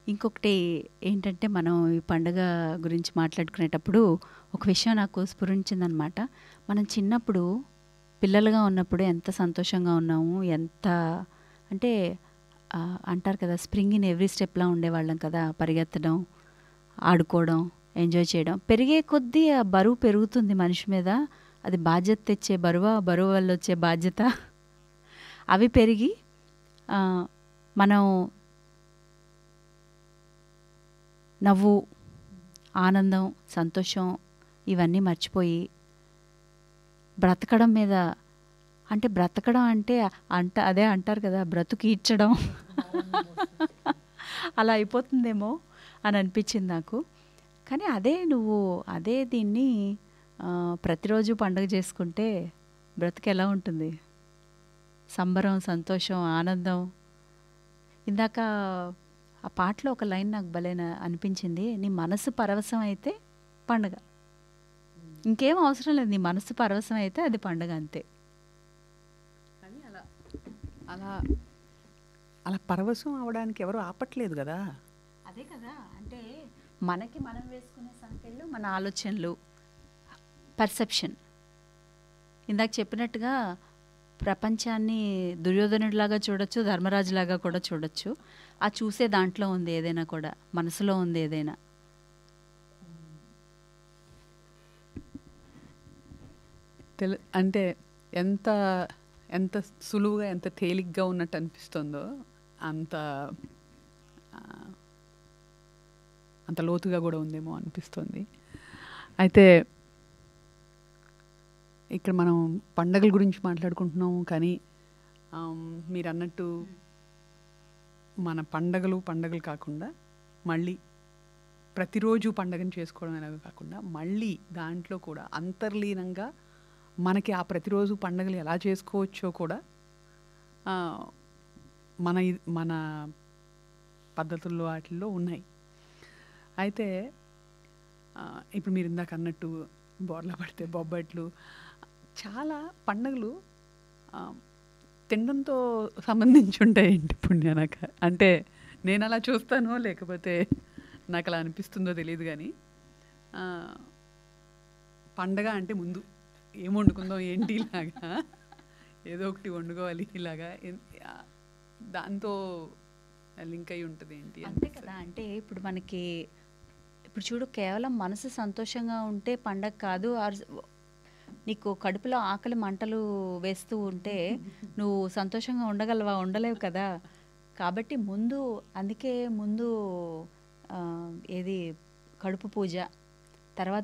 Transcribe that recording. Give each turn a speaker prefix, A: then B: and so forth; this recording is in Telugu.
A: ఇంకొకటి ఏంటంటే మనం ఈ పండగ గురించి మాట్లాడుకునేటప్పుడు ఒక విషయం నాకు స్ఫురించిందనమాట మనం చిన్నప్పుడు పిల్లలుగా ఉన్నప్పుడు ఎంత సంతోషంగా ఉన్నాము ఎంత అంటే ఆ, అంటారు కదా స్ప్రింగ్ ఇన్ ఎవ్రీ స్టెప్లా ఉండేవాళ్ళం కదా పరిగెత్తడం ఆడుకోవడం ఎంజాయ్ చేయడం పెరిగే కొద్దీ ఆ బరువు పెరుగుతుంది మనిషి మీద అది బాధ్యత తెచ్చే బరువా బరువు వల్ల వచ్చే బాధ్యత అవి పెరిగి ఆ, మనం నవ్వు ఆనందం సంతోషం ఇవన్నీ మర్చిపోయి బ్రతకడం మీద అంటే బ్రతకడం అంటే అంట అదే అంటారు కదా బ్రతుకు ఈడ్చడం అలా అయిపోతుందేమో అని అనిపించింది నాకు కానీ అదే నువ్వు అదే దీన్ని ఆ, ప్రతిరోజు పండుగ చేసుకుంటే బ్రతుకు ఎలా ఉంటుంది సంబరం సంతోషం ఆనందం ఇందాక ఆ పాటలో ఒక లైన్ నాకు భలే నా- అనిపించింది నీ మనసు పరవశం అయితే పండుగ ఇంకేం అవసరం లేదు నీ మనసు పరవశం అయితే అది పండుగ అంతే
B: కానీ అలా అలా అలా పరవశం అవడానికి ఎవరు ఆపట్లేదు కదా
A: అదే కదా అంటే మనకి మనం వేసుకునే సంఖ్యలు మన ఆలోచనలు పర్సెప్షన్ ఇందాక చెప్పినట్టుగా ప్రపంచాన్ని దుర్యోధనుడిలాగా చూడొచ్చు ధర్మరాజులాగా కూడా చూడొచ్చు ఆ చూసే దాంట్లో ఉంది ఏదైనా కూడా మనసులో ఉంది ఏదైనా
B: తెలు అంటే ఎంత ఎంత సులువుగా ఎంత తేలిగ్గా ఉన్నట్టు అనిపిస్తుందో అంత ఆ, అంత లోతుగా కూడా ఉందేమో అనిపిస్తుంది అయితే ఇక్కడ మనం పండగల గురించి మాట్లాడుకుంటున్నాము కానీ ఆమ్, మీరు అన్నట్టు మన పండగలు పండగలు కాకుండా మళ్ళీ ప్రతిరోజు పండగను చేసుకోవడం ఎలాగో కాకుండా మళ్ళీ దాంట్లో కూడా అంతర్లీనంగా మనకి ఆ ప్రతిరోజు పండగలు ఎలా చేసుకోవచ్చో కూడా ఆ, మన ఇ- మన పద్ధతుల్లో వాటిల్లో ఉన్నాయి అయితే ఆ, ఇప్పుడు మీరు ఇందాక అన్నట్టు బోర్ల పడితే బొబ్బట్లు చాలా పండగలు ఆ, తినడంతో సంబంధించి ఉంటాయండి పుణ్యానక అంటే నేను అలా చూస్తానో లేకపోతే నాకు అలా అనిపిస్తుందో తెలియదు కానీ ఆ, పండగ అంటే ముందు ఏం వండుకుందాం ఏంటి ఇలాగా ఏదో ఒకటి వండుకోవాలి ఇలాగా ఎన్- ఆ, దాంతో లింక్ అయి ఉంటుంది ఏంటి
A: అంతే కదా అంటే ఇప్పుడు మనకి ఇప్పుడు చూడు కేవలం మనసు సంతోషంగా ఉంటే పండగ కాదు ఆర్- నీకు కడుపులో ఆకలి మంటలు వేస్తూ ఉంటే నువ్వు సంతోషంగా ఉండగలవా ఉండలేవు కదా కాబట్టి ముందు అందుకే ముందు ఆ, ఏది కడుపు పూజ